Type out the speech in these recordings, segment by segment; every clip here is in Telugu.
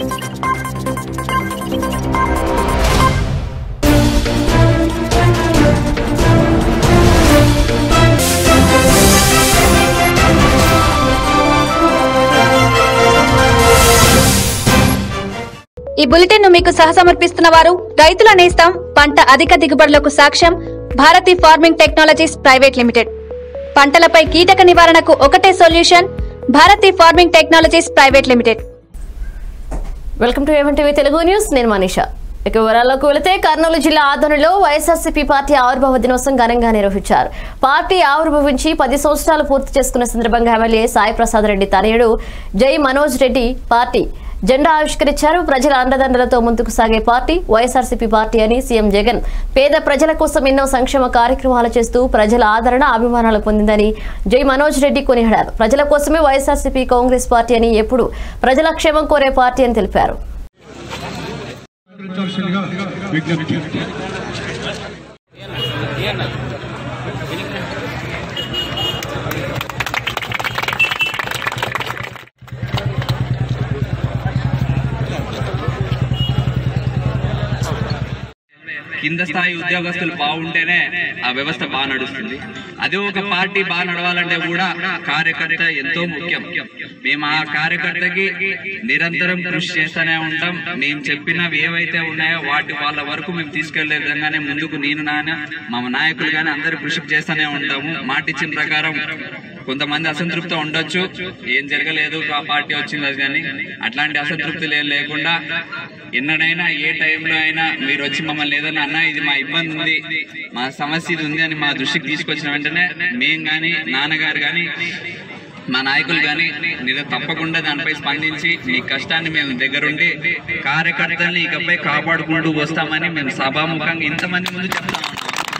ఈ బులెటిన్ ను మీకు సహసమర్పిస్తున్న వారు రైతుల నేస్తం పంట అధిక దిగుబడులకు సాక్ష్యం Bharati farming technologies private limited పంటలపై కీటక నివారణకు ఒకటే solution Bharati farming technologies private limited welcome to A one TV Telugu news నేను మనీషా ఇక వివరాల్లోకి వెళితే కర్నూలు జిల్లా ఆధ్వర్యంలో వైఎస్ఆర్సీపీ పార్టీ ఆవిర్భావ దినోత్సవం ఘనంగా నిర్వహించారు పార్టీ ఆవిర్భవించి పది సంవత్సరాలు పూర్తి చేసుకున్న సందర్భంగా ఎమ్మెల్యే సాయి ప్రసాద్ రెడ్డి తనయుడు జై మనోజ్ రెడ్డి పార్టీ జెండా ఆవిష్కరించారు ప్రజల అండదండలతో ముందుకు సాగే పార్టీ వైఎస్ఆర్సీపీ పార్టీ అని సీఎం జగన్ పేద ప్రజల కోసం ఎన్నో సంక్షేమ కార్యక్రమాలు చేస్తూ ప్రజల ఆదరణ అభిమానాలు పొందిందని జై మనోజ్ రెడ్డి కొనియాడారు ప్రజల కోసమే వైఎస్ఆర్సీపీ కాంగ్రెస్ పార్టీ అని ఎప్పుడు ప్రజల క్షేమం కోరే పార్టీ అని తెలిపారు సహకరించాల్సిందిగా విజ్ఞప్తి కింద స్థాయి ఉద్యోగస్తులు బాగుంటేనే ఆ వ్యవస్థ బాగా నడుస్తుంది అదే ఒక పార్టీ బాగా నడవాలంటే కూడా కార్యకర్త ఎంతో ముఖ్యం మేము ఆ కార్యకర్తకి నిరంతరం కృషి చేస్తూనే ఉంటాం మేము చెప్పినవి ఏవైతే ఉన్నాయో వాటి వాళ్ళ వరకు మేము తీసుకెళ్లే విధంగానే ముందుకు నేను నాన్న మా నాయకులు కానీ అందరూ కృషి చేస్తూనే ఉంటాము మాట ఇచ్చిన ప్రకారం కొంతమంది అసంతృప్తి ఉండొచ్చు ఏం జరగలేదు ఆ పార్టీ వచ్చింది అది కానీ అట్లాంటి అసంతృప్తులు ఏం లేకుండా ఎన్నడైనా ఏ టైంలో అయినా మీరు వచ్చి మమ్మల్ని ఏదైనా అన్నా ఇది మా ఇబ్బంది ఉంది మా సమస్య ఇది ఉంది అని మా దృష్టికి తీసుకొచ్చిన వెంటనే మేం కానీ నాన్నగారు కానీ మా నాయకులు కానీ నేను తప్పకుండా దానిపై స్పందించి మీ కష్టాన్ని మేము దగ్గరుండి కార్యకర్తల్ని ఇకపై కాపాడుకుంటూ వస్తామని మేము సభాముఖంగా ఇంతమంది ముందు చెప్తా ఉన్నాం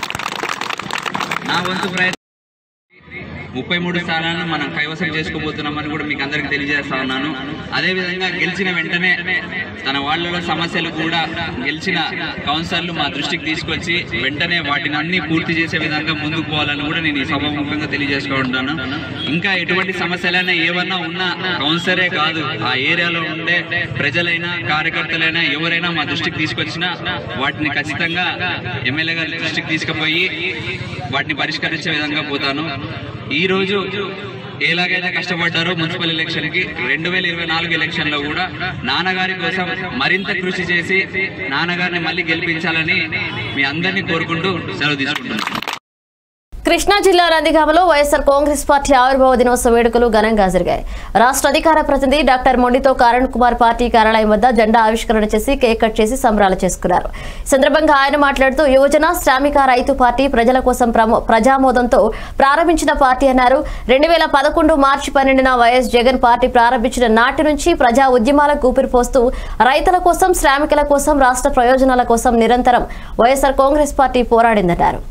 నా వంతు ప్రయత్నం ముప్పై మూడు స్థానాలను మనం కైవసం చేసుకోబోతున్నామని కూడా మీకు అందరికి తెలియజేస్తా ఉన్నాను అదే విధంగా గెలిచిన వెంటనే తన వాళ్ళలో సమస్యలు కూడా గెలిచిన కౌన్సిలర్లు మా దృష్టికి తీసుకొచ్చి వెంటనే వాటిని అన్ని పూర్తి చేసే విధంగా ముందుకు పోవాలని కూడా నేను ఈ సభాముఖంగా తెలియజేసుకుంటున్నాను ఇంకా ఎటువంటి సమస్యలైనా ఏమన్నా ఉన్నా కౌన్సిలరే కాదు ఆ ఏరియాలో ఉండే ప్రజలైనా కార్యకర్తలైనా ఎవరైనా మా దృష్టికి తీసుకొచ్చినా వాటిని ఖచ్చితంగా ఎమ్మెల్యే గారి దృష్టికి తీసుకుపోయి వాటిని పరిష్కరించే విధంగా పోతాను ఈ రోజు ఎలాగైతే కష్టపడ్డారో మున్సిపల్ ఎలక్షన్ కి రెండు వేల ఇరవై నాలుగు ఎలక్షన్ లో కూడా నాన్నగారి కోసం మరింత కృషి చేసి నాన్నగారిని మళ్ళీ గెలిపించాలని మీ అందరినీ కోరుకుంటూ సెలవు తీసుకుంటున్నాను కృష్ణా జిల్లా నందిగామలో వైఎస్ఆర్ కాంగ్రెస్ పార్టీ ఆవిర్భావ దినోత్సవ వేడుకలు ఘనంగా జరిగాయి రాష్ట్ర అధికార ప్రతినిధి డాక్టర్ మొండితో కరణ్ కుమార్ పార్టీ కార్యాలయం వద్ద జెండా ఆవిష్కరణ చేసి కేక్ కట్ చేసి సంబరాలు చేసుకున్నారు ఈ సందర్భంగా ఆయన మాట్లాడుతూ యువజన శ్రామిక రైతు పార్టీ ప్రజల కోసం ప్రమో- ప్రజామోదంతో ప్రారంభించిన పార్టీ అన్నారు రెండు వేల పదకొండు మార్చి పన్నెండున వైఎస్ జగన్ పార్టీ ప్రారంభించిన నాటి నుంచి ప్రజా ఉద్యమాలకు ఊపిరిపోస్తూ రైతుల కోసం శ్రామికుల కోసం రాష్ట్ర ప్రయోజనాల కోసం నిరంతరం వైఎస్ఆర్ కాంగ్రెస్ పార్టీ పోరాడిందన్నారు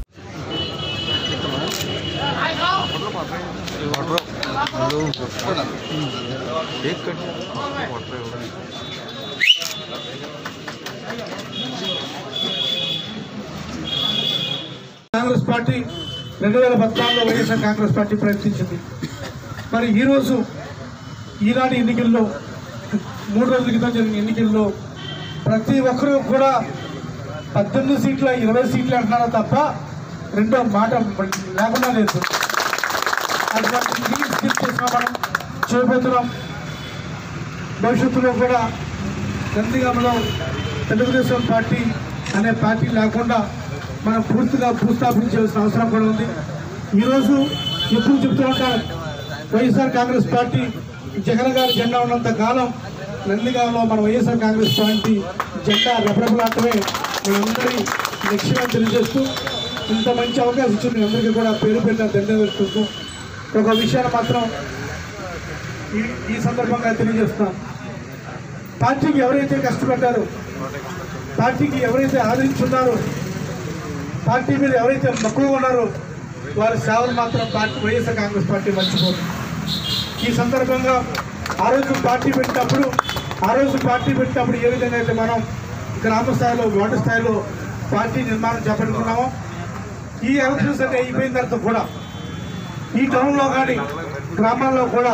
కాంగ్రెస్ పార్టీ రెండు వేల పద్నాలుగులో వైఎస్ఆర్ కాంగ్రెస్ పార్టీ ప్రయత్నించింది మరి ఈరోజు ఈనాటి ఎన్నికల్లో మూడు రోజుల క్రితం జరిగిన ఎన్నికల్లో ప్రతి ఒక్కరూ కూడా పద్దెనిమిది సీట్ల ఇరవై సీట్లు అంటున్నారో తప్ప రెండో మాట లేకుండా లేదు అటువంటి ఇది స్కిప్ చేసినా మనం చేయబోతున్నాం భవిష్యత్తులో కూడా నందిగామలో తెలుగుదేశం పార్టీ అనే పార్టీ లేకుండా మనం పూర్తిగా భూస్థాపించాల్సిన అవసరం కూడా ఉంది ఈరోజు ఎప్పుడు చెప్తూ ఉంటారు వైఎస్ఆర్ కాంగ్రెస్ పార్టీ జగన్ గారి జెండా ఉన్నంత కాలం నందిగామలో మన వైఎస్ఆర్ కాంగ్రెస్ పార్టీ జెండా రెపరెపలాటమే మనందరి లక్ష్యం తెలియజేస్తూ ఇంత మంచి అవకాశం ఇచ్చిన మీ అందరికీ కూడా పేరు పెట్టిన ధన్యవాదాలు ఒక విషయాన్ని మాత్రం ఈ ఈ సందర్భంగా తెలియజేస్తున్నాం పార్టీకి ఎవరైతే కష్టపడ్డారో పార్టీకి ఎవరైతే ఆదరించున్నారో పార్టీ మీద ఎవరైతే మక్కువగా ఉన్నారో వారి సేవలు మాత్రం పార్టీ వైఎస్ఆర్ కాంగ్రెస్ పార్టీ మర్చిపోదు ఈ సందర్భంగా ఆ రోజు పార్టీ పెట్టినప్పుడు ఆ రోజు పార్టీ పెట్టినప్పుడు ఏ విధంగా అయితే మనం గ్రామ స్థాయిలో వార్డు స్థాయిలో పార్టీ నిర్మాణం చేపట్టుకున్నామో ఈ ఎలక్షన్స్ అంటే అయిపోయిన తర్వాత కూడా ఈ టౌన్లో కానీ గ్రామాల్లో కూడా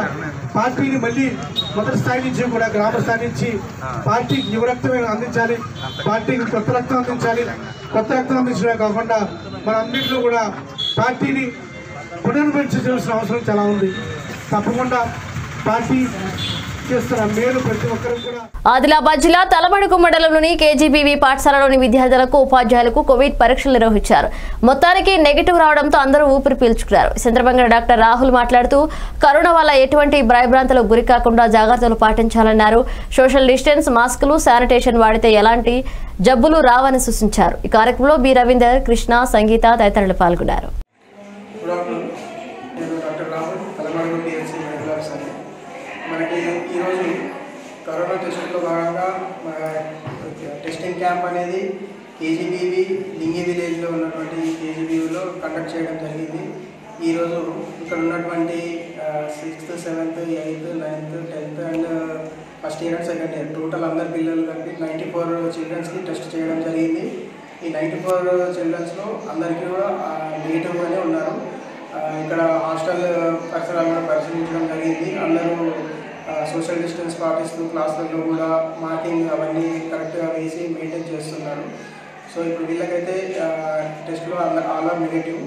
పార్టీని మళ్ళీ మొదటి స్థాయి నుంచి కూడా గ్రామ స్థాయి నుంచి పార్టీకి యువ రక్తం అందించాలి పార్టీకి కొత్త రక్తం అందించాలి కొత్త రక్తం అందించడమే కాకుండా మనందరిలో కూడా పార్టీని పునర్వించాల్సిన అవసరం చాలా ఉంది తప్పకుండా పార్టీ చేస్తున్న మేలు ప్రతి ఒక్కరు కూడా ఆదిలాబాద్ జిల్లా తలమడుగు మండలంలోని కేజీబీవీ పాఠశాలలోని విద్యార్థులకు ఉపాధ్యాయులకు కోవిడ్ పరీక్షలు నిర్వహించారు మొత్తానికి నెగిటివ్ రావడంతో అందరూ ఊపిరి పీల్చుకున్నారు ఈ సందర్భంగా డాక్టర్ రాహుల్ మాట్లాడుతూ కరోనా వల్ల ఎటువంటి భయభ్రాంతులకు గురి కాకుండా జాగ్రత్తలు పాటించాలన్నారు సోషల్ డిస్టెన్స్ మాస్కులు శానిటేషన్ వాడితే ఎలాంటి జబ్బులు రావని సూచించారు ఈ కార్యక్రమంలో బి రవీందర్ కృష్ణ సంగీత తదితరులు పాల్గొన్నారు గుడ్ ఆఫ్టర్నూన్ నేను డాక్టర్ రాహుల్ తలమాడు పిఎస్సి మెడికల్ ఆఫీసర్ మనకి ఈరోజు కరోనా టెస్టుల్లో భాగంగా మన టెస్టింగ్ క్యాంప్ అనేది కేజీబీవి లింగి విలేజ్లో ఉన్నటువంటి కేజీబీవీలో కండక్ట్ చేయడం జరిగింది ఈరోజు ఇక్కడ ఉన్నటువంటి sixth seventh eighth ninth tenth and first year and second year total అందరు పిల్లలు కలిపి నైంటీ ఫోర్ చిల్డ్రన్స్కి టెస్ట్ చేయడం జరిగింది ఈ నైంటీ ఫోర్ చిల్డ్రన్స్లో అందరికీ కూడా నెగిటివ్గానే ఉన్నారు ఆ, ఇక్కడ హాస్టల్ పరిసరాలు కూడా పరిశీలించడం జరిగింది అందరూ సోషల్ డిస్టెన్స్ పాటిస్తూ క్లాసులలో కూడా మార్కింగ్ అవన్నీ కరెక్ట్గా వేసి మెయింటైన్ చేస్తున్నారు సో ఇప్పుడు వీళ్ళకైతే టెస్ట్లో ఆల్ ఆర్ నెగిటివ్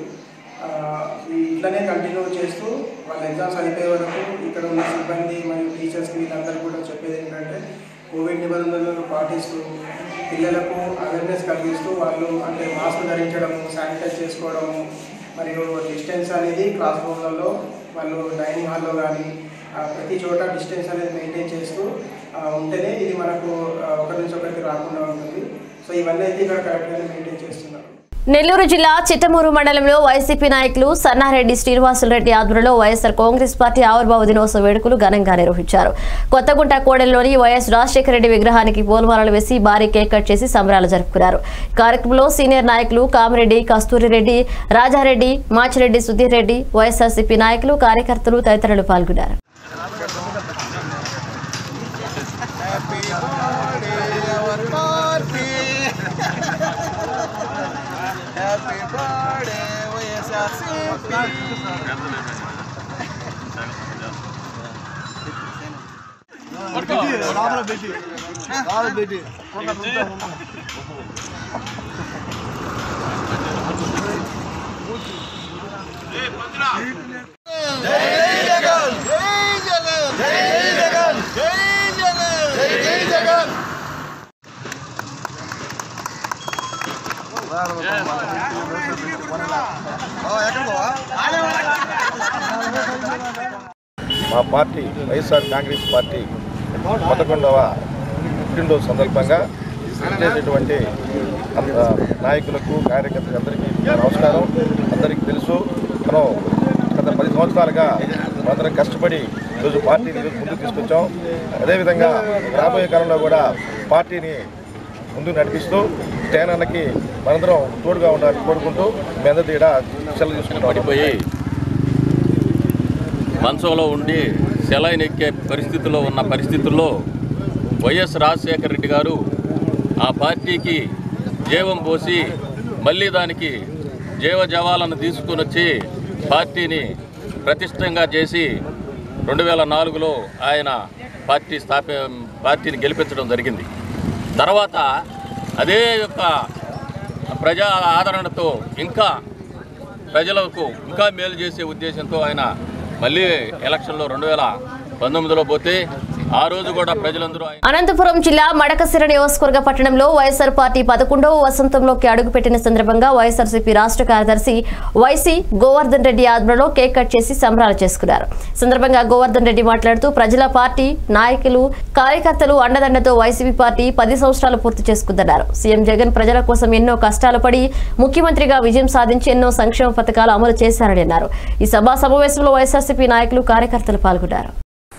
ఇట్లనే కంటిన్యూ చేస్తూ వాళ్ళ ఎగ్జామ్స్ అయిపోయే వరకు ఇక్కడ ఉన్న సిబ్బంది మరియు టీచర్స్కి వీళ్ళందరూ కూడా చెప్పేది ఏంటంటే కోవిడ్ నిబంధనలను పాటిస్తూ పిల్లలకు అవేర్నెస్ కలిగిస్తూ వాళ్ళు అంటే మాస్క్ ధరించడము శానిటైజ్ చేసుకోవడము మరియు డిస్టెన్స్ అనేది క్లాస్ రూమ్లలో వాళ్ళు డైనింగ్ హాల్లో కానీ ప్రతి చోట డిస్టెన్స్ అనేది మెయింటైన్ చేస్తూ ఆ, ఉంటేనే ఇది మనకు ఆ, ఒకరి నుంచి ఒకరికి రాకుండా ఉంటుంది సో ఇవన్నీ అయితే ఇక్కడ కరెక్ట్గానే మెయింటైన్ చేస్తున్నారు నెల్లూరు జిల్లా చిట్టమూరు మండలంలో వైసీపీ నాయకులు సన్నారెడ్డి శ్రీనివాసులరెడ్డి ఆధ్వర్యంలో వైఎస్ఆర్ కాంగ్రెస్ పార్టీ ఆవిర్భావ దినోత్సవ వేడుకలు ఘనంగా నిర్వహించారు కొత్తగుంట కోడెల్లోని వైఎస్ రాజశేఖర రెడ్డి విగ్రహానికి పూలమాలలు వేసి భారీ కేక్ కట్ చేసి సంబరాలు జరుపుకున్నారు కార్యక్రమంలో సీనియర్ నాయకులు కామిరెడ్డి కస్తూరిరెడ్డి రాజారెడ్డి మాచిరెడ్డి సుధీర్ రెడ్డి వైఎస్ఆర్సీపీ నాయకులు కార్యకర్తలు తదితరులు పాల్గొన్నారు మా పార్టీ వైఎస్ఆర్ కాంగ్రెస్ పార్టీ పదకొండవ పుట్టినరోజు సందర్భంగా చేసేటువంటి అంత నాయకులకు కార్యకర్తలకు అందరికీ నమస్కారం అందరికీ తెలుసు మనం గత పది సంవత్సరాలుగా అందరం కష్టపడి ఈరోజు పార్టీని ఈరోజు ముందుకు తీసుకొచ్చాం అదేవిధంగా రాబోయే కాలంలో కూడా పార్టీని ముందుకు నడిపిస్తూ స్టేనానికి మనందరం తోడుగా ఉండాలని కోరుకుంటూ మీ అందరి దగ్గర సెలవు తీసుకుంటాం పడిపోయి మంచంలో ఉండి సెలైన్ ఎక్కే పరిస్థితిలో ఉన్న పరిస్థితుల్లో వైఎస్ రాజశేఖర రెడ్డి గారు ఆ పార్టీకి జీవం పోసి మళ్ళీ దానికి జీవజవాలను తీసుకుని వచ్చి పార్టీని ప్రతిష్టంగా చేసి రెండు వేల నాలుగులో ఆయన పార్టీ స్థాపి పార్టీని గెలిపించడం జరిగింది తర్వాత అదే యొక్క ప్రజా ఆదరణతో ఇంకా ప్రజలకు ఇంకా మేలు చేసే ఉద్దేశంతో ఆయన మళ్ళీ ఎలక్షన్లో రెండు వేల పంతొమ్మిదిలో పోతే ఆ రోజు కూడా ప్రజలందరూ ఆయన అనంతపురం జిల్లా మడకసిర నియోజకవర్గ పట్టణంలో వైఎస్ఆర్ పార్టీ పదకొండవ వసంతంలోకి అడుగుపెట్టిన సందర్భంగా వైఎస్ఆర్సీపీ రాష్ట్ర కార్యదర్శి వైసీ గోవర్ధన్ రెడ్డి ఆధ్వర్యంలో కేక్ కట్ చేసి సంబరాలు చేసుకున్నారు ఈ సందర్భంగా గోవర్ధన్ రెడ్డి మాట్లాడుతూ ప్రజల పార్టీ నాయకులు కార్యకర్తలు అండదండతో వైసీపీ పార్టీ పది సంవత్సరాలు పూర్తి చేసుకుందన్నారు సీఎం జగన్ ప్రజల కోసం ఎన్నో కష్టాలు పడి ముఖ్యమంత్రిగా విజయం సాధించి ఎన్నో సంక్షేమ పథకాలు అమలు చేశారని అన్నారు ఈ సభా సమావేశంలో వైఎస్ఆర్సీపీ నాయకులు కార్యకర్తలు పాల్గొన్నారు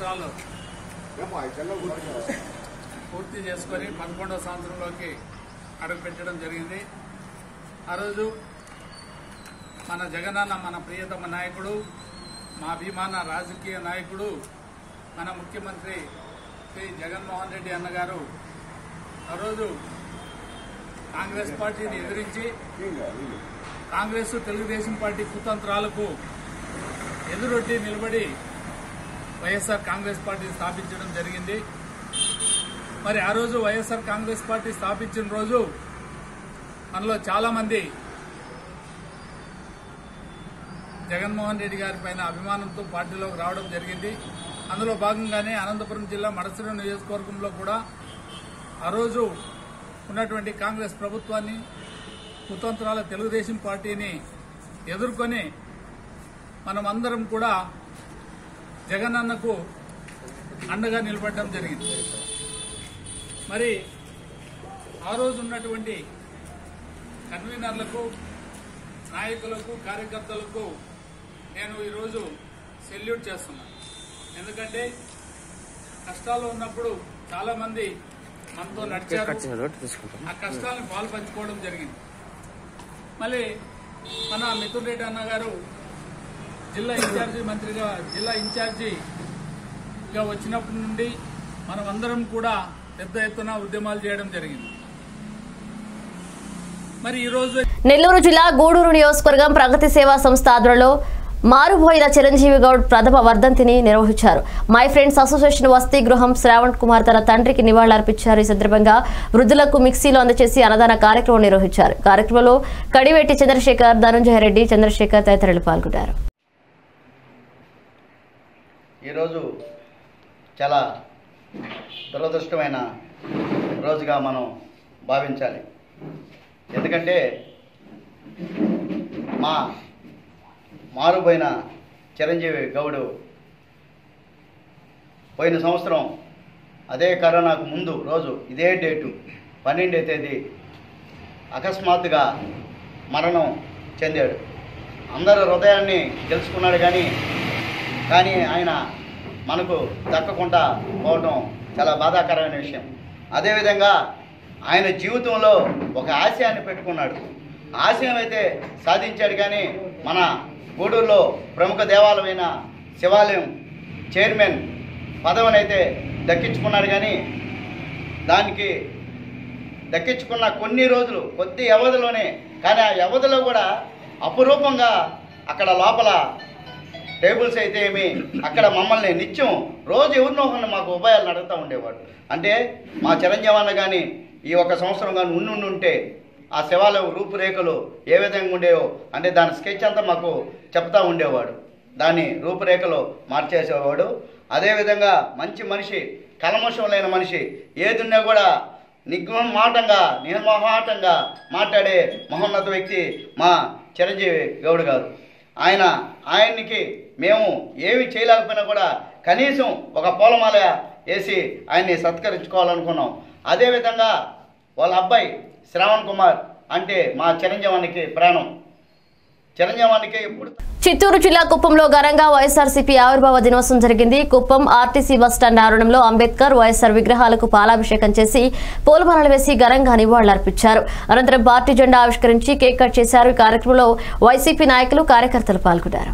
పూర్తి చేసుకొని పదకొండవ సంవత్సరంలోకి అడుగుపెట్టడం జరిగింది ఆ రోజు మన జగనన్న మన ప్రియతమ నాయకుడు మా అభిమాన రాజకీయ నాయకుడు మన ముఖ్యమంత్రి శ్రీ జగన్మోహన్ రెడ్డి అన్నగారు ఆ రోజు కాంగ్రెస్ పార్టీని ఎదిరించి కాంగ్రెస్ తెలుగుదేశం పార్టీ కుతంత్రాలకు ఎదురొడ్డి నిలబడి వైఎస్ఆర్ కాంగ్రెస్ పార్టీ స్థాపించడం జరిగింది మరి ఆ రోజు వైఎస్ఆర్ కాంగ్రెస్ పార్టీ స్థాపించిన రోజు మనలో చాలామంది జగన్మోహన్ రెడ్డి గారి పైన అభిమానంతో పార్టీలోకి రావడం జరిగింది అందులో భాగంగానే అనంతపురం జిల్లా మడసిర నియోజకవర్గంలో కూడా ఆ రోజు ఉన్నటువంటి కాంగ్రెస్ ప్రభుత్వాన్ని కుతంత్రాల తెలుగుదేశం పార్టీని ఎదుర్కొని మనమందరం కూడా జగనన్నకు అండగా నిలబడడం జరిగింది మరి ఆ రోజు ఉన్నటువంటి కన్వీనర్లకు నాయకులకు కార్యకర్తలకు నేను ఈరోజు సెల్యూట్ చేస్తున్నాను ఎందుకంటే కష్టాల్లో ఉన్నప్పుడు చాలా మంది మనతో నడిచారు ఆ కష్టాలను పాలు పంచుకోవడం జరిగింది మళ్ళీ మన మిథున్ రెడ్డి అన్న గారు జిల్లా ఇన్ఛార్జి మంత్రిగా జిల్లా ఇన్ఛార్జిగా వచ్చినప్పటి నుండి మనమందరం కూడా పెద్ద ఎత్తున ఉద్యమాలు చేయడం జరిగింది మరి ఈరోజు నెల్లూరు జిల్లా గూడూరు నియోజకవర్గం ప్రగతి సేవా సంస్థ ఆధ్వర్యంలో మారుబోయిన చిరంజీవి గౌడ్ ప్రథమ వర్ధంతిని నిర్వహించారు మై ఫ్రెండ్స్ అసోసియేషన్ వసతి గృహం శ్రావణ్ కుమార్ తన తండ్రికి నివాళులర్పించారు ఈ సందర్భంగా వృద్ధులకు మిక్సీలో అందజేసి అన్నదాన కార్యక్రమం నిర్వహించారు కార్యక్రమంలో కడివెట్టి చంద్రశేఖర్ ధనంజయ రెడ్డి చంద్రశేఖర్ తదితరులు పాల్గొన్నారు ఈరోజు చాలా దురదృష్టమైన రోజుగా మనం భావించాలి ఎందుకంటే మా మారుపోయిన చిరంజీవి గౌడు పోయిన సంవత్సరం అదే కరోనాకు ముందు రోజు ఇదే డేటు పన్నెండే తేదీ అకస్మాత్తుగా మరణం చెందాడు అందరు హృదయాన్ని గెలుచుకున్నాడు కానీ కానీ ఆయన మనకు దక్కకుండా పోవటం చాలా బాధాకరమైన విషయం అదేవిధంగా ఆయన జీవితంలో ఒక ఆశయాన్ని పెట్టుకున్నాడు ఆశయం అయితే సాధించాడు కానీ మన గూడూరులో ప్రముఖ దేవాలయమైన శివాలయం చైర్మన్ పదవినైతే దక్కించుకున్నాడు కానీ దానికి దక్కించుకున్న కొన్ని రోజులు కొద్ది వ్యవధిలోనే కానీ ఆ వ్యవధిలో కూడా అపురూపంగా అక్కడ లోపల టేబుల్స్ అయితే ఏమి అక్కడ మమ్మల్ని నిత్యం రోజు ఎవరినో ఒకరిని మాకు ఉపాయాలు నడుస్తూ ఉండేవాడు అంటే మా చిరంజీవన్న కానీ ఈ ఒక సంవత్సరం కానీ ఉండి ఉంటే ఆ శివాలయం రూపురేఖలు ఏ విధంగా ఉండేవో అంటే దాని స్కెచ్ అంతా మాకు చెప్తా ఉండేవాడు దాని రూపురేఖలు మార్చేసేవాడు అదేవిధంగా మంచి మనిషి కలమషం లేని మనిషి ఏదున్నా కూడా నిర్మమాటంగా నిర్మోహాటంగా మాట్లాడే మహోన్నత వ్యక్తి మా చిరంజీవి గౌడ్ గారు ఆయన ఆయన్నికి మేము ఏమి చేయలేకపోయినా కూడా కనీసం ఒక పూలమాల వేసి ఆయన్ని సత్కరించుకోవాలనుకున్నాం అదేవిధంగా వాళ్ళ అబ్బాయి శ్రావణ్ కుమార్ అంటే మా చిరంజీవానికి ప్రాణం చిరంజీవానికి ఎప్పుడు చిత్తూరు జిల్లా కుప్పంలో ఘనంగా వైఎస్ఆర్సీపీ ఆవిర్భావ దినోత్సవం జరిగింది కుప్పం ఆర్టీసీ బస్టాండ్ ఆవరణంలో అంబేద్కర్ వైఎస్ఆర్ విగ్రహాలకు పాలాభిషేకం చేసి పూలమాలలు వేసి ఘనంగా నివాళులర్పించారు అనంతరం పార్టీ జెండా ఆవిష్కరించి కేక్ కట్ చేశారు ఈ కార్యక్రమంలో వైసీపీ నాయకులు కార్యకర్తలు పాల్గొన్నారు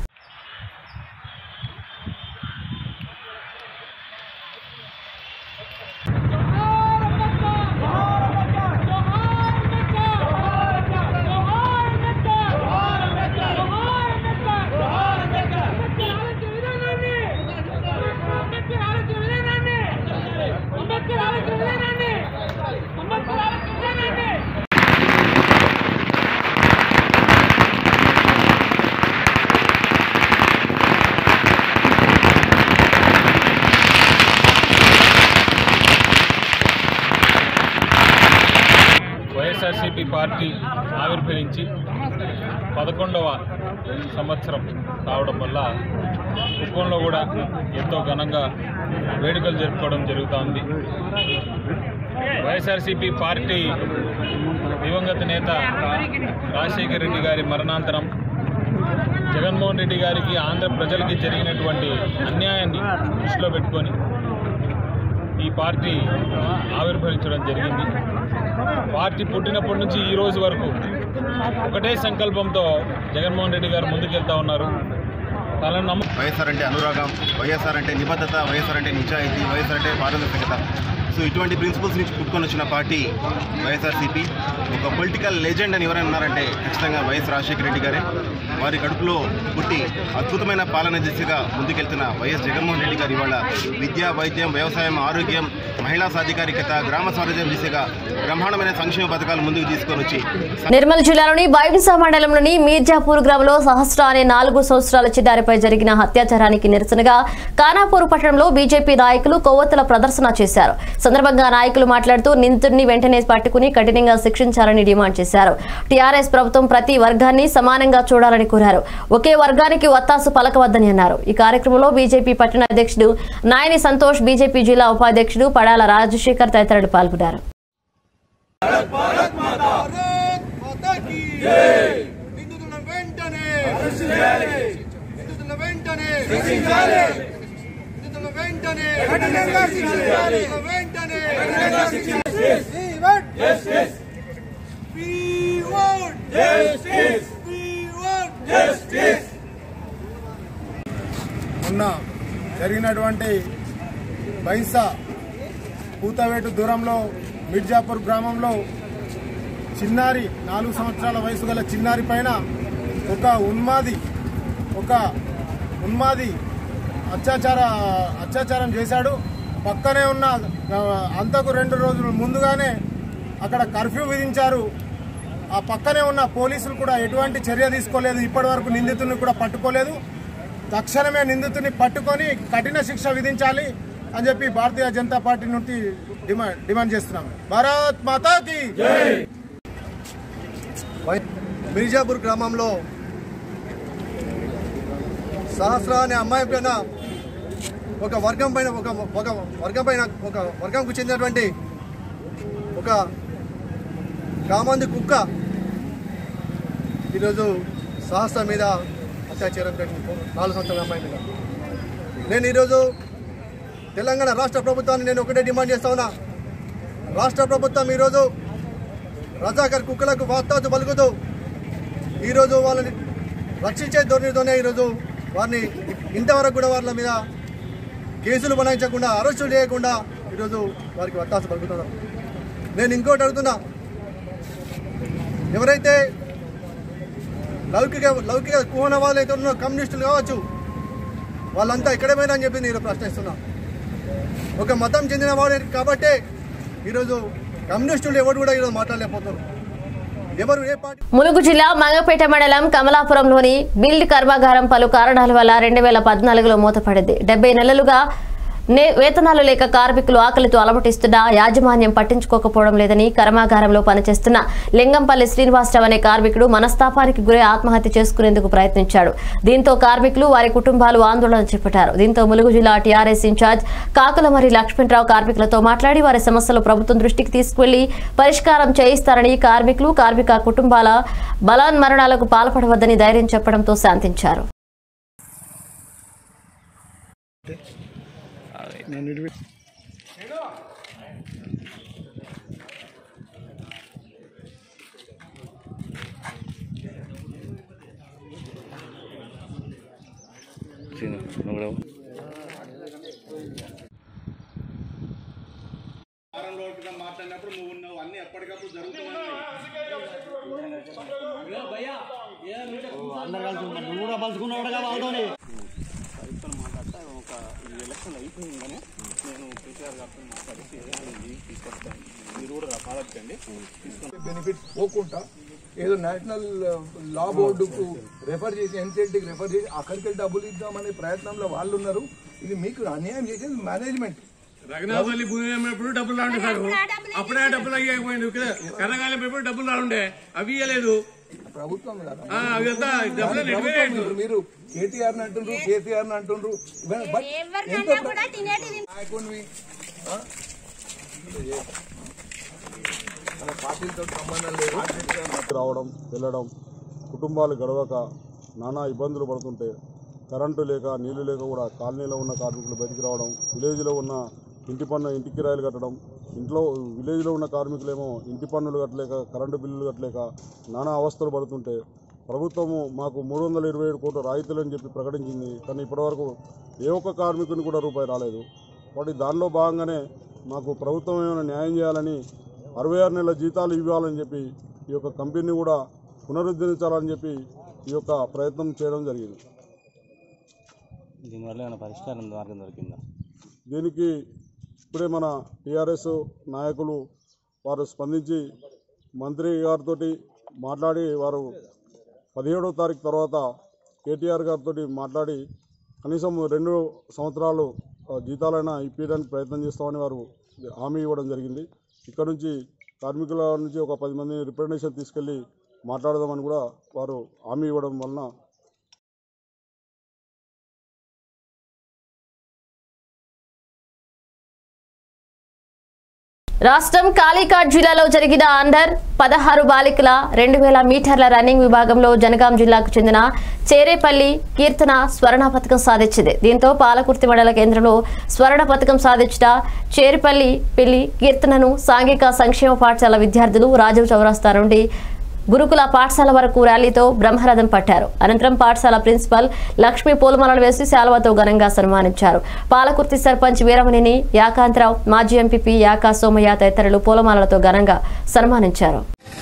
వైఎస్ఆర్సీపీ పార్టీ ఆవిర్భవించి పదకొండవ సంవత్సరం రావడం వల్ల కుప్పంలో కూడా ఎంతో ఘనంగా వేడుకలు జరుపుకోవడం జరుగుతూ ఉంది వైఎస్ఆర్సీపీ పార్టీ దివంగత నేత రాజశేఖర రెడ్డి గారి మరణాంతరం జగన్మోహన్ రెడ్డి గారికి ఆంధ్ర ప్రజలకి జరిగినటువంటి అన్యాయాన్ని దృష్టిలో పెట్టుకొని ఈ పార్టీ ఆవిర్భవించడం జరిగింది పార్టీ పుట్టినప్పటి నుంచి ఈ రోజు వరకు ఒకటే సంకల్పంతో జగన్మోహన్ రెడ్డి గారు ముందుకెళ్తా ఉన్నారు తనను నమ్ము వైఎస్ఆర్ అంటే అనురాగం వైఎస్ఆర్ అంటే నిబద్ధత వైఎస్ఆర్ అంటే నిజాయితీ వైఎస్ఆర్ అంటే పారదర్శకత సో ఇటువంటి ప్రిన్సిపల్స్ నుంచి పుట్టుకొని వచ్చిన పార్టీ వైఎస్ఆర్సీపీ ఒక పొలిటికల్ లెజెండ్ అని ఎవరైనా ఉన్నారంటే ఖచ్చితంగా వైఎస్ రాజశేఖర రెడ్డి గారే వారి కడుపులో పుట్టి అద్భుతమైన పాలన దిశగా ముందుకెళ్తున్న వైఎస్ జగన్మోహన్ రెడ్డి గారు ఇవాళ విద్య వైద్యం వ్యవసాయం ఆరోగ్యం మహిళా సాధికారికత గ్రామ స్వరాజ్యం దిశగా బ్రహ్మాండమైన సంక్షేమ పథకాలు ముందుకు తీసుకొని వచ్చి నిర్మల్ జిల్లాలోని బైంసా మండలంలోని మీర్జాపూర్ గ్రామంలో సహస్ర అనే నాలుగు సంవత్సరాల చిన్నారిపై జరిగిన అత్యాచారానికి నిరసనగా కానాపూర్ పట్టణంలో బీజేపీ నాయకులు కొవ్వొత్తుల ప్రదర్శన చేశారు సందర్భంగా నాయకులు మాట్లాడుతూ నిందితుడిని వెంటనే పట్టుకుని కఠినంగా శిక్షించాలని డిమాండ్ చేశారు టీఆర్ఎస్ ప్రభుత్వం ప్రతి వర్గాన్ని సమానంగా చూడాలని కోరారు ఒకే వర్గానికి వత్తాసు పలకవద్దని అన్నారు ఈ కార్యక్రమంలో బీజేపీ పట్టణ అధ్యక్షుడు నాయని సంతోష్ బీజేపీ జిల్లా ఉపాధ్యక్షుడు పడాల రాజశేఖర్ తదితరులు పాల్గొన్నారు మొన్న జరిగినటువంటి బైసా పూతవేటు దూరంలో మిర్జాపూర్ గ్రామంలో చిన్నారి నాలుగు సంవత్సరాల వయసు గల చిన్నారి పైన ఒక ఉన్మాది ఒక ఉన్మాది అత్యాచార అత్యాచారం చేశాడు పక్కనే ఉన్న ఆ, అంతకు రెండు రోజులు ముందుగానే అక్కడ కర్ఫ్యూ విధించారు ఆ పక్కనే ఉన్న పోలీసులు కూడా ఎటువంటి చర్య తీసుకోలేదు ఇప్పటి వరకు నిందితుడిని కూడా పట్టుకోలేదు తక్షణమే నిందితుడిని పట్టుకొని కఠిన శిక్ష విధించాలి అని చెప్పి భారతీయ జనతా పార్టీ నుండి డిమాండ్ డిమాండ్ చేస్తున్నాం భారత్ మాతాకి మిర్జాపూర్ గ్రామంలో సహస్ర అనే అమ్మాయి పైన ఒక వర్గం పైన ఒక ఒక వర్గం పైన ఒక వర్గంకు చెందినటువంటి ఒక కామంది కుక్క ఈరోజు సహస్ర మీద అత్యాచారం జరిగింది నాలుగు సంవత్సరాల అమ్మాయి మీద నేను ఈరోజు తెలంగాణ రాష్ట్ర ప్రభుత్వాన్ని నేను ఒకటే డిమాండ్ చేస్తా ఉన్నా రాష్ట్ర ప్రభుత్వం ఈరోజు రజాకర్ కుక్కలకు వార్తాతు పలుకుతూ ఈరోజు వాళ్ళని రక్షించే ధోరణితోనే ఈరోజు వారిని ఇంతవరకు కూడా వాళ్ళ మీద కేసులు బనాయించకుండా అరెస్టులు చేయకుండా ఈరోజు వారికి వత్తాసు పలుకుతున్నారు నేను ఇంకోటి అడుగుతున్నా ఎవరైతే లౌకిక లౌకిక కుహనవాళ్ళు అయితే ఉన్నారో కమ్యూనిస్టులు కావచ్చు వాళ్ళంతా ఇక్కడే పోయినా అని చెప్పి నేను ప్రశ్నిస్తున్నా ఒక మతం చెందిన వాడు కాబట్టే ఈరోజు కమ్యూనిస్టులు ఎవరు కూడా ఈరోజు మాట్లాడలేకపోతున్నారు ఎవరు ఏ పార్టీ ములుగు జిల్లా మంగపేట మండలం కమలాపురంలోని బిల్డ్ కర్మాగారం పలు కారణాల వల్ల రెండు వేల పద్నాలుగులో మూతపడింది డెబ్బై నెలలుగా నే- వేతనాలు లేక కార్మికులు ఆకలితో అలమటిస్తున్నా యాజమాన్యం పట్టించుకోకపోవడం లేదని కర్మాగారంలో పనిచేస్తున్న లింగంపల్లి శ్రీనివాసరావు అనే కార్మికుడు మనస్తాపానికి గురై ఆత్మహత్య చేసుకునేందుకు ప్రయత్నించాడు దీంతో కార్మికులు వారి కుటుంబాలు ఆందోళన చేపట్టారు దీంతో ములుగు జిల్లా టీఆర్ఎస్ ఇన్ఛార్జ్ కాకులమరి లక్ష్మణరావు కార్మికులతో మాట్లాడి వారి సమస్యలు ప్రభుత్వం దృష్టికి తీసుకువెళ్లి పరిష్కారం చేయిస్తారని కార్మికులు కార్మిక కుటుంబాల బలాన్మరణాలకు పాల్పడవద్దని ధైర్యం చెప్పడంతో శాంతించారు మాట్లాడినప్పుడు నువ్వు ఉన్నావు అన్ని ఎప్పటికప్పుడు జరుగుతున్నాయి నువ్వు కూడా పంచుకున్నావుగా వాళ్ళతోని మాట్లాడతా ఒక ఈ ఎలక్షన్ అయిపోయిందనే నేను కేసీఆర్ గారితో మాట్లాడి తీసుకొస్తాను మీరు కూడా పాలకండి బెనిఫిట్ పోకుండా ఏదో నేషనల్ లా బోర్డుకు రెఫర్ చేసి ఎన్సీఎల్టీకి రెఫర్ చేసి అక్కడికి వెళ్ళి డబ్బులు ఇద్దామనే ప్రయత్నంలో వాళ్ళు ఉన్నారు ఇది మీకు అన్యాయం చేసేది మేనేజ్మెంట్ రఘునాథపల్లి భూమి అమ్మినప్పుడు డబ్బులు రాండే సార్ అప్పుడే డబ్బులు అయ్యకపోయింది కర్రకాలం ఎప్పుడు డబ్బులు రాండే అవి ఇయ్యలేదు ప్రభుత్వం కదా ఆ, అవి అంతా డబ్బులు దాని ప్రభుత్వం ఇప్పుడు మీరు కేటీఆర్ అంటుండ్రు కేసీఆర్ అంటుండ్రు ఇవన్నీ- బట్ ఎంత నాయకుడివి, ఆ? మన పార్టీలతో సంబంధం లేదు రావడం వెళ్ళడం కుటుంబాలు గడవక నానా ఇబ్బందులు పడుతుంటే కరెంటు లేక నీళ్లు లేక కూడా కాలనీలో ఉన్న కార్మికులు బయటికి రావడం విలేజ్లో ఉన్న ఇంటి పన్ను ఇంటి కిరాయిలు కట్టడం ఇంట్లో విలేజ్లో ఉన్న కార్మికులేమో ఇంటి పన్నులు కట్టలేక కరెంటు బిల్లులు కట్టలేక నానా అవస్థలు పడుతుంటే ప్రభుత్వము మాకు మూడు వందల ఇరవై ఏడు కోట్ల రాయితీలు అని చెప్పి ప్రకటించింది కానీ ఇప్పటివరకు ఏ ఒక్క కార్మికుని కూడా రూపాయి రాలేదు కాబట్టి దానిలో భాగంగానే మాకు ప్రభుత్వం ఏమైనా న్యాయం చేయాలని అరవై ఆరు నెలల జీతాలు ఇవ్వాలని చెప్పి ఈ యొక్క కంపెనీని కూడా పునరుద్ధరించాలని చెప్పి ఈ యొక్క ప్రయత్నం చేయడం జరిగింది దీనివల్ల ఏమైనా పరిష్కారం మార్గం దొరికిందా దీనికి ఇప్పుడే మన టీఆర్ఎస్ నాయకులు వారు స్పందించి మంత్రి గారితో మాట్లాడి వారు పదిహేడవ తారీఖు తర్వాత కేటీఆర్ గారితో మాట్లాడి కనీసం రెండు సంవత్సరాలు ఆ, జీతాలైనా ఇప్పించడానికి ప్రయత్నం చేస్తామని వారు హామీ ఇవ్వడం జరిగింది ఇక్కడ నుంచి కార్మికుల నుంచి ఒక పది మంది రిప్రజెంటేషన్ తీసుకెళ్ళి మాట్లాడదామని కూడా వారు హామీ ఇవ్వడం వలన రాష్ట్రం కాళీకాట్ జిల్లాలో జరిగిన అండర్ పదహారు బాలికల రెండు వేల మీటర్ల రన్నింగ్ విభాగంలో జనగాం జిల్లాకు చెందిన చేరేపల్లి కీర్తన స్వర్ణ పథకం సాధించింది దీంతో పాలకుర్తి మండల కేంద్రంలో స్వర్ణ పథకం సాధించిన చేరేపల్లి పెళ్లి కీర్తనను సాంఘిక సంక్షేమ పాఠశాల విద్యార్థులు రాజీవ్ చౌరస్తా నుండి గురుకుల పాఠశాల వరకు ర్యాలీతో బ్రహ్మరథం పట్టారు అనంతరం పాఠశాల ప్రిన్సిపల్ లక్ష్మీ పూలమాలలు వేసి శాల్వతో ఘనంగా సన్మానించారు పాలకుర్తి సర్పంచ్ వీరమణిని యాకాంతరావు మాజీ ఎంపీపీ యాకా సోమయ్య తదితరులు పూలమాలలతో ఘనంగా సన్మానించారు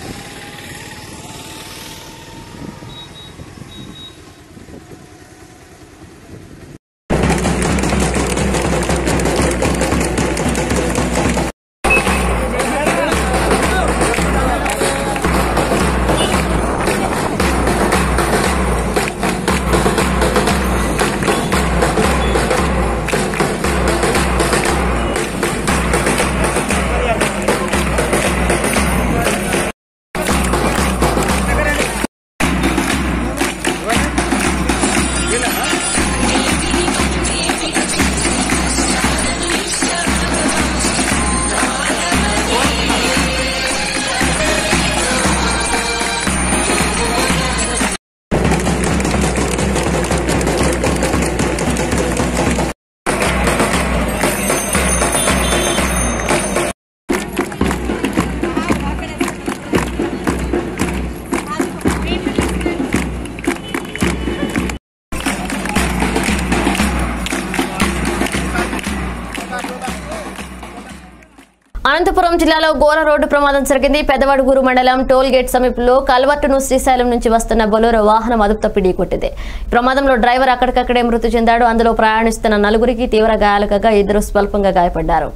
అనంతపురం జిల్లాలో ఘోర రోడ్డు ప్రమాదం జరిగింది పెద్దవడుగురు మండలం టోల్ గేట్ సమీపంలో కల్వర్టును శ్రీశైలం నుంచి వస్తున్న బొలోరో వాహనం అదుపు తప్పి ఢీకొట్టింది ఈ ప్రమాదంలో డ్రైవర్ అక్కడికక్కడే మృతి చెందాడు అందులో ప్రయాణిస్తున్న నలుగురికి తీవ్ర గాయాలు కాగా ఇద్దరు స్వల్పంగా గాయపడ్డారు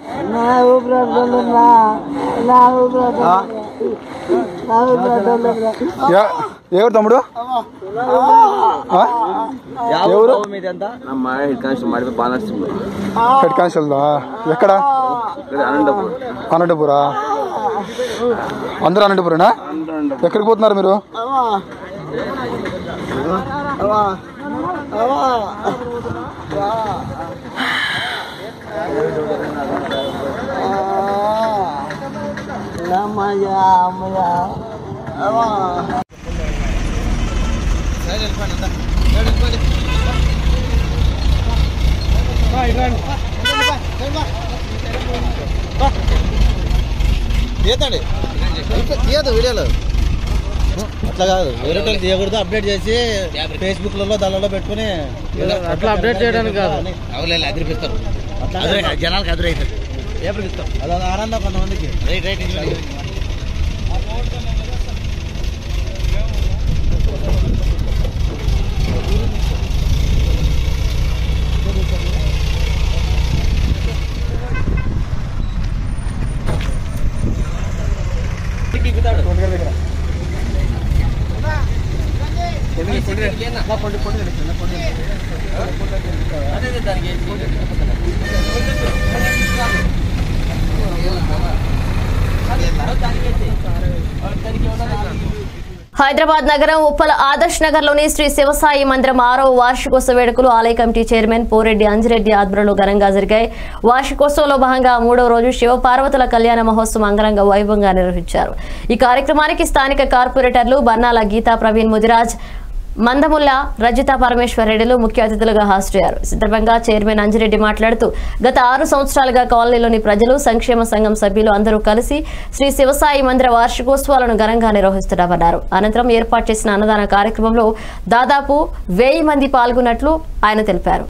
ఎవరు తమ్ముడు ఆ? ఎవరు ನಮ್ಮ ಹೆಡ್ ಕಾನ್ಸ್ಟೇಬಲ್ ಮಾಡಿದ ಬಾಲನರಸಿಂಹ హెడ్ కానిస్టేబుల్ ఎక్కడ అనంతపూర్ అనంతపురా అందరూ అనంతపురేనా ఎక్కడికి పోతున్నారు మీరు తీయతండి తీయదు వీడియోలో అట్లా కాదు వేరే వాళ్ళు తీయకూడదు అప్డేట్ చేసి ఫేస్బుక్ లలో దానిలో పెట్టుకుని అట్లా update చేయడానికి కాదు. అవులేదు అదిరిపిస్తారు జనాలకు అదిరైతారు ఏపడిస్తాం అలా ఆనందం కొంతమందికి రైట్ రైట్ హైదరాబాద్ నగరం ఉప్పల ఆదర్శ్ నగర్ లోని శ్రీ శివసాయి మందిరం ఆరవ వార్షికోత్సవ వేడుకలు ఆలయ కమిటీ చైర్మన్ పోరెడ్డి అంజిరెడ్డి ఆధ్వర్యంలో ఘనంగా జరిగాయి వార్షికోత్సవంలో భాగంగా మూడవ రోజు శివ పార్వతుల కళ్యాణ మహోత్సవం అంగరంగ వైభవంగా నిర్వహించారు ఈ కార్యక్రమానికి స్థానిక కార్పొరేటర్లు బన్నాల గీతా ప్రవీణ్ ముదిరాజ్ మందముల్ల రజిత పరమేశ్వర్ రెడ్డిలు ముఖ్య అతిథులుగా హాజరయ్యారు ఈ సందర్భంగా చైర్మన్ అంజిరెడ్డి మాట్లాడుతూ గత ఆరు సంవత్సరాలుగా కాలనీలోని ప్రజలు సంక్షేమ సంఘం సభ్యులు అందరూ కలిసి శ్రీ శివసాయి మందిర వార్షికోత్సవాలను ఘనంగా నిర్వహిస్తున్నామన్నారు అనంతరం ఏర్పాటు చేసిన అన్నదాన కార్యక్రమంలో దాదాపు వెయ్యి మంది పాల్గొన్నట్లు ఆయన తెలిపారు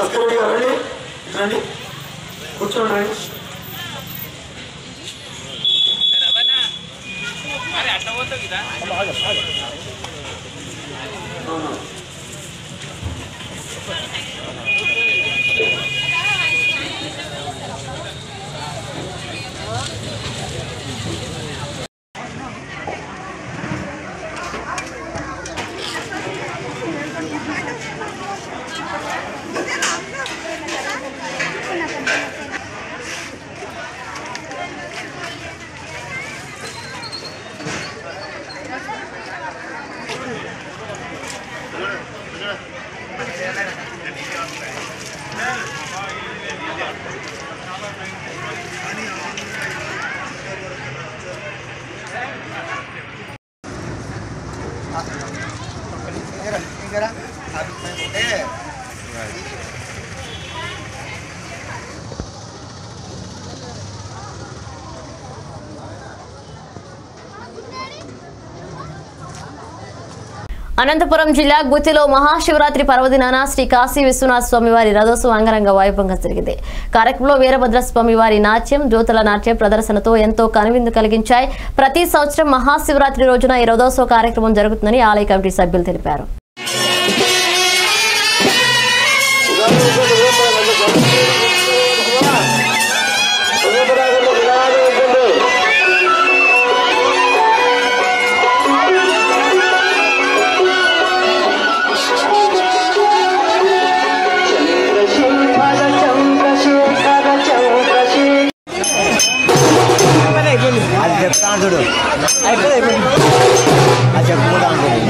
భాస్కర్ రెడ్డి గారు రండి రండి కూర్చోండి రండి అనంతపురం జిల్లా గుత్తిలో మహాశివరాత్రి పర్వదినాన శ్రీ కాశీ విశ్వనాథ స్వామివారి రథోత్సవం అంగరంగ వైభవంగా జరిగింది కార్యక్రమంలో వీరభద్ర స్వామివారి నాట్యం జ్యోతుల నాట్య ప్రదర్శనతో ఎంతో కనువిందు కలిగించాయి ప్రతి సంవత్సరం మహాశివరాత్రి రోజున ఈ రథోత్సవ కార్యక్రమం జరుగుతుందని ఆలయ కమిటీ సభ్యులు తెలిపారు అది చెప్తాను చూడు అయిపోయింది అయిపోయింది అది చెప్పుకుంటా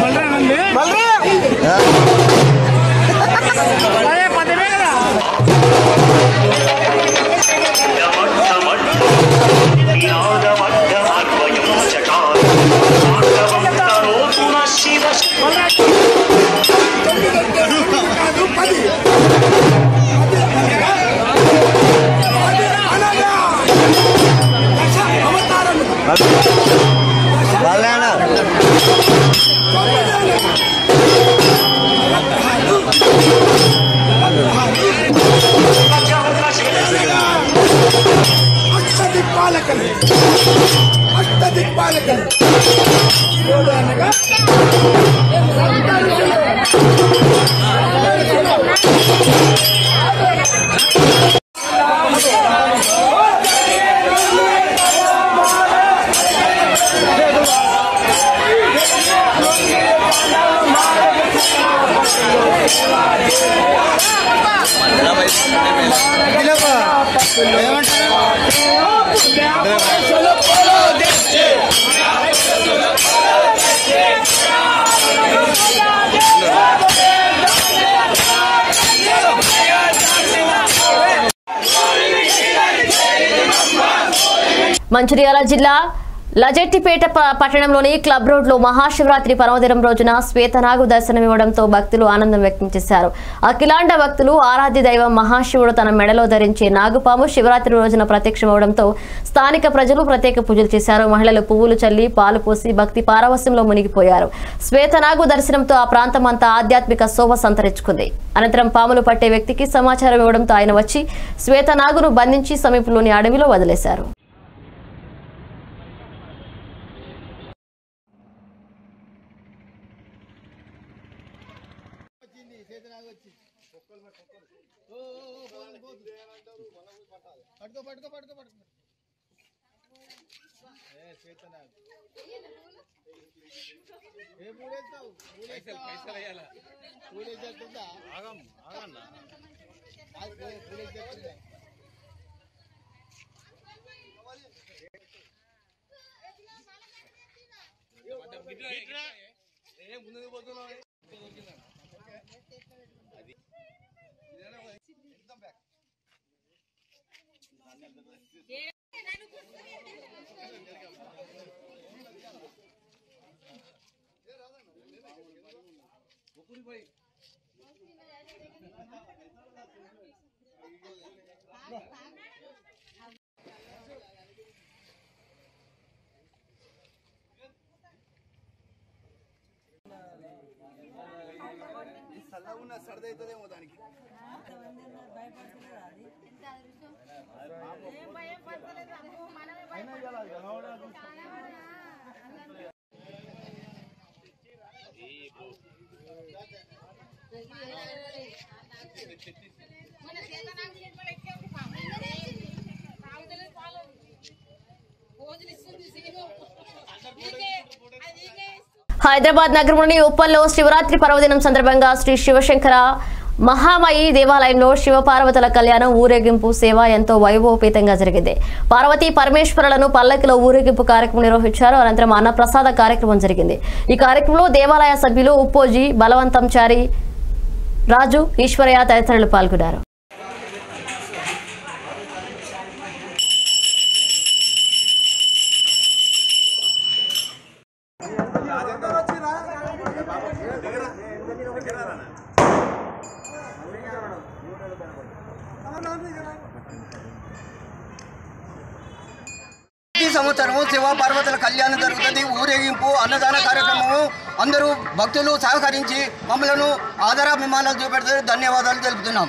అష్టదిక్పాలకలు అష్టదిక్పాలకలు అనగా మంచిర్యాల జిల్లా లజెట్టిపేట ప- పట్టణంలోని క్లబ్ రోడ్ లో మహాశివరాత్రి పర్వదినం రోజున శ్వేతనాగు దర్శనమివ్వడంతో భక్తులు ఆనందం వ్యక్తం చేశారు అఖిలాండ భక్తులు ఆరాధ్య దైవం మహాశివుడు తన మెడలో ధరించే నాగుపాము శివరాత్రి రోజున ప్రత్యక్షమవడంతో స్థానిక ప్రజలు ప్రత్యేక పూజలు చేశారు మహిళలు పువ్వులు చల్లి పాలు పోసి భక్తి పారవస్యంలో మునిగిపోయారు శ్వేతనాగు దర్శనంతో ఆ ప్రాంతం అంతా ఆధ్యాత్మిక శోభ సంతరించుకుంది అనంతరం పాములు పట్టే వ్యక్తికి సమాచారం ఇవ్వడంతో ఆయన వచ్చి శ్వేతనాగును బంధించి సమీపంలోని అడవిలో వదిలేశారు పట్టుకో పట్టుకో పట్టుకో పట్టుకో ఏ మూడేస్తావు మూడేసేస్తుందా ఆగం ఆగన్నా మూడేసేస్తుందా ముందుకు పోతున్నావు చల్లగా ఉన్న సర్ది అవుతుందేమో దానికి హైదరాబాద్ నగరంలోని ఉప్పల్లో శివరాత్రి పర్వదినం సందర్భంగా శ్రీ శివశంకర మహామయి దేవాలయంలో శివపార్వతుల కళ్యాణం ఊరేగింపు సేవ ఎంతో వైభవపేతంగా జరిగింది పార్వతీ పరమేశ్వరులను పల్లకిలో ఊరేగింపు కార్యక్రమం నిర్వహించారు అనంతరం అన్నప్రసాద కార్యక్రమం జరిగింది ఈ కార్యక్రమంలో దేవాలయ సభ్యులు ఉప్పోజీ బలవంతం చారి రాజు ఈశ్వరయ్య తదితరులు పాల్గొన్నారు ప్రతి సంవత్సరము శివ పార్వతుల కళ్యాణం జరుగుతుంది ఊరేగింపు అన్నదాన కార్యక్రమము అందరూ భక్తులు సహకరించి మమ్మలను ఆదరాభిమానాలు చూపెడుతూ ధన్యవాదాలు తెలుపుతున్నాం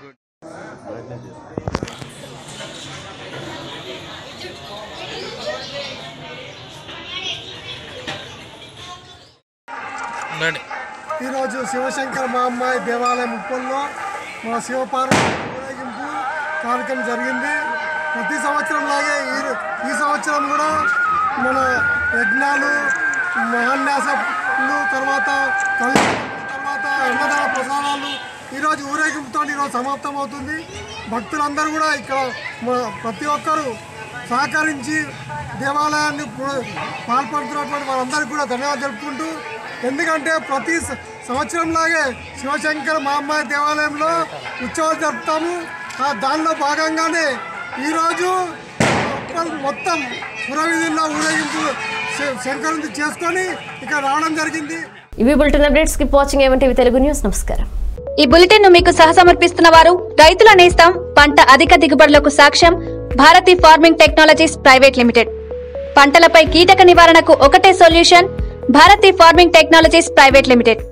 ఈరోజు శివశంకర మహమ్మాయి దేవాలయం ఉప్పల్లో మన శివపార్వతి ఊరేగింపు కార్యక్రమం జరిగింది ప్రతి సంవత్సరం లాగే ఈ ఈ సంవత్సరం కూడా మన యజ్ఞాలు మహాన్యాసలు తర్వాత కళ్యాణం తర్వాత అన్నదాన ప్రసాదాలు ఈరోజు ఊరేగింపుతో ఈరోజు సమాప్తం అవుతుంది భక్తులందరూ కూడా ఇక్కడ మన ప్రతి ఒక్కరూ సహకరించి దేవాలయాన్ని పు- పాల్పడుతున్నటువంటి వారందరికీ కూడా ధన్యవాదాలు తెలుపుకుంటూ ఎందుకంటే ప్రతి స- సంవత్సరంలాగే శివశంకర మహమ్మాయి దేవాలయంలో ఉత్సవాలు జరుపుతాము ఆ దానిలో భాగంగానే ఈరోజు ఉప్పల్ మొత్తం పురవీధుల్లో ఊరేగింపు శ- శంకరుని చేసుకొని ఇక్కడ రావడం జరిగింది ఇవి బులెటిన్ అప్డేట్స్ కి వాచింగ్ ఏమంటే తెలుగు న్యూస్ నమస్కారం ఈ బులెటిన్ ను మీకు సహసమర్పిస్తున్న వారు రైతుల నేస్తం పంట అధిక దిగుబడులకు సాక్ష్యం Bharati farming technologies private limited పంటలపై కీటక నివారణకు ఒకటే solution Bharati farming technologies private limited